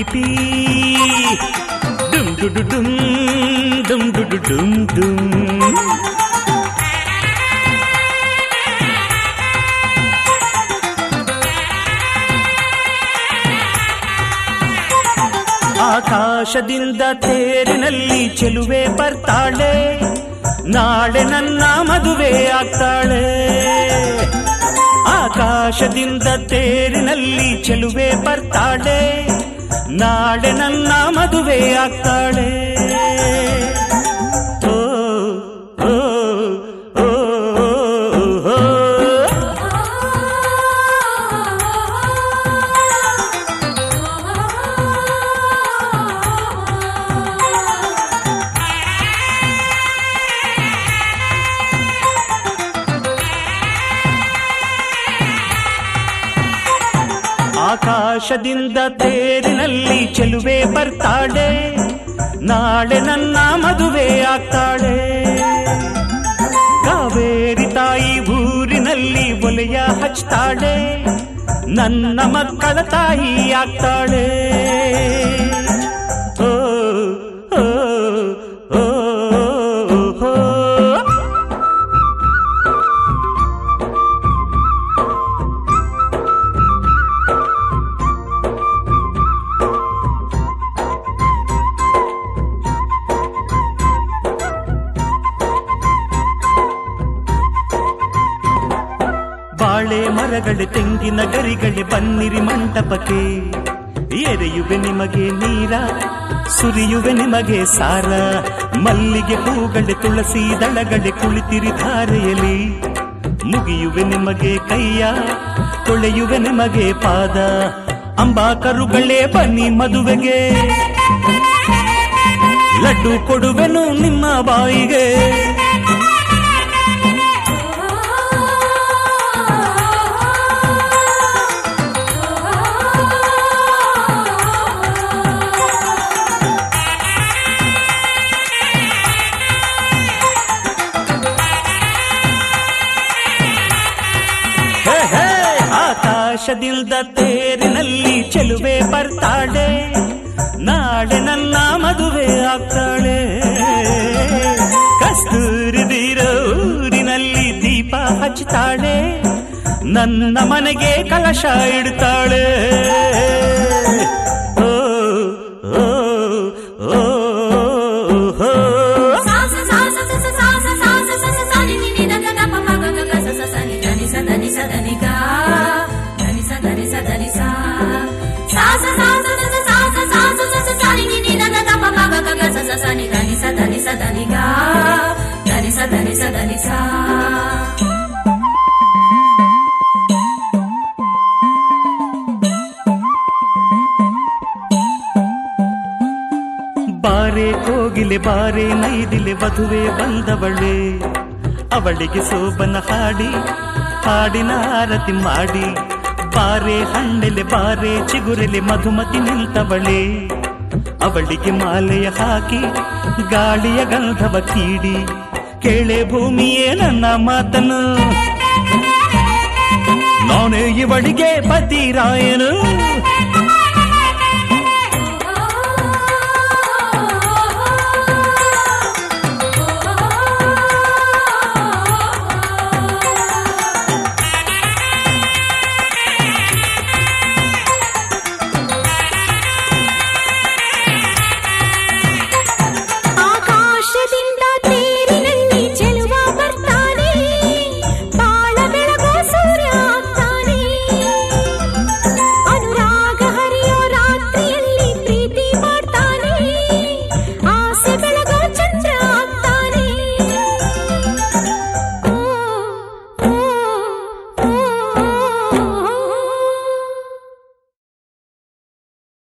ಪಿಪಿ ಡುಮ್ ಡುಡು ಡುಮ್ ಡುಮ್ ಡುಡು ಡುಮ್ ಡುಮ್ ಆಕಾಶದಿಂದ ತೇರಿನಲ್ಲಿ ಚೆಲುವೆ ಬರ್ತಾಳೆ ನಾಳೆ ನನ್ನ ಮದುವೆ ಆಗ್ತಾಳೆ ಆಕಾಶದಿಂದ ತೇರಿನಲ್ಲಿ ಚೆಲುವೆ ಬರ್ತಾಳೆ ನಾಳೆ ನನ್ನ ಮದುವೆ ಆಗ್ತಾಳೆ ಓ, ಓ, ಓ, ಓ, ಓ. ಆಕಾಶದಿಂದ ತೇರಿನಲ್ಲಿ ಚೆಲುವೆ ಬರ್ತಾಳೆ ನಾಳೆ ನನ್ನ ಮದುವೆ ಆಗ್ತಾಳೆ ಕಾವೇರಿ ತಾಯಿ ಊರಿನಲ್ಲಿ ಒಲೆಯ ಹಚ್ತಾಳೆ ನನ್ನ ಮಕ್ಕಳ ತಾಯಿ ಆಗ್ತಾಳೆ ಓ, ಓ, ಓ, ಓ. ಬಾಳೆ ಮರಗಳೇ ತೆಂಗಿನ ಗರಿಗಳೇ ಬನ್ನಿರಿ ಮಂಟಪಕ್ಕೆ ಎರೆಯುವೆ ನಿಮಗೆ ನೀರ ಸುರಿಯುವೆ ನಿಮಗೆ ಸಾರ ಮಲ್ಲಿಗೆ ಹೂಗಳೇ ತುಳಸಿ ದಳಗಳೇ ಕುಳಿತಿರಿ ಧಾರೆಯಲಿ ಮುಗಿಯುವೆ ನಿಮಗೆ ಕೈಯ ತೊಳೆಯುವೆ ನಿಮಗೆ ಪಾದ ಅಂಬಾಕರುಗಳೇ ಬನ್ನಿ ಮದುವೆಗೆ ಲಡ್ಡು ಕೊಡುವೆನು ನಿಮ್ಮ ಬಾಯಿಗೆ ಹೇ, ಹೇ, ಆಕಾಶದಿಂದ ತೇರಿನಲ್ಲಿ ಚೆಲುವೆ ಬರ್ತಾಳೆ ನಾಳೆ ನನ್ನ ಮದುವೆ ಆಗ್ತಾಳೆ ಕಸ್ತೂರಿ ಊರಿನಲ್ಲಿ ದೀಪ ಹಚ್ಚುತ್ತಾಳೆ ನನ್ನ ಮನೆಗೆ ಕಲಶ ಇಡ್ತಾಳೆ ಓ, ಓ, ಓ, ಓ. Salsa, salsa, salsa, salsa, salsa, salsa, salsa, ni, ni, ni, da, da, da, pa, pa, ga, ga, ga, sa, sa, sa, ni, da, ni, sa, da, ni, sa, da, ni, ga. Da, ni, sa, da, ni, sa, da, ni, sa. Salsa, salsa, salsa, salsa, salsa, salsa, sa, ni, ni, ni, da, da, da, pa, pa, ga, ga, ga, sa, sa, sa, ni, da, ni, sa, da, ni, sa, da, ni, ga. Da, ni, sa, da, ni, sa, da, ni, sa. ಬಾರೆ ಕೋಗಿಲೆ ಬಾರೆ ನೈದಿಲೆ ವಧುವೆ ಬಂದವಳೆ ಅವಳಿಗೆ ಸೋಬನ ಹಾಡಿ ಹಾಡಿನ ಆರತಿ ಮಾಡಿ ಬಾರೆ ಹಣ್ಣೆಲೆ ಬಾರೆ ಚಿಗುರೆಲೆ ಮಧುಮತಿ ನಿಂತವಳೆ ಅವಳಿಗೆ ಮಾಲೆಯ ಹಾಕಿ ಗಾಳಿಯ ಗಂಧವ ಕೀಡಿ ಕೇಳೆ ಭೂಮಿಯೇ ನನ್ನ ಮಾತನು ನಾನೇ ಇವಳಿಗೆ ಪತಿರಾಯನು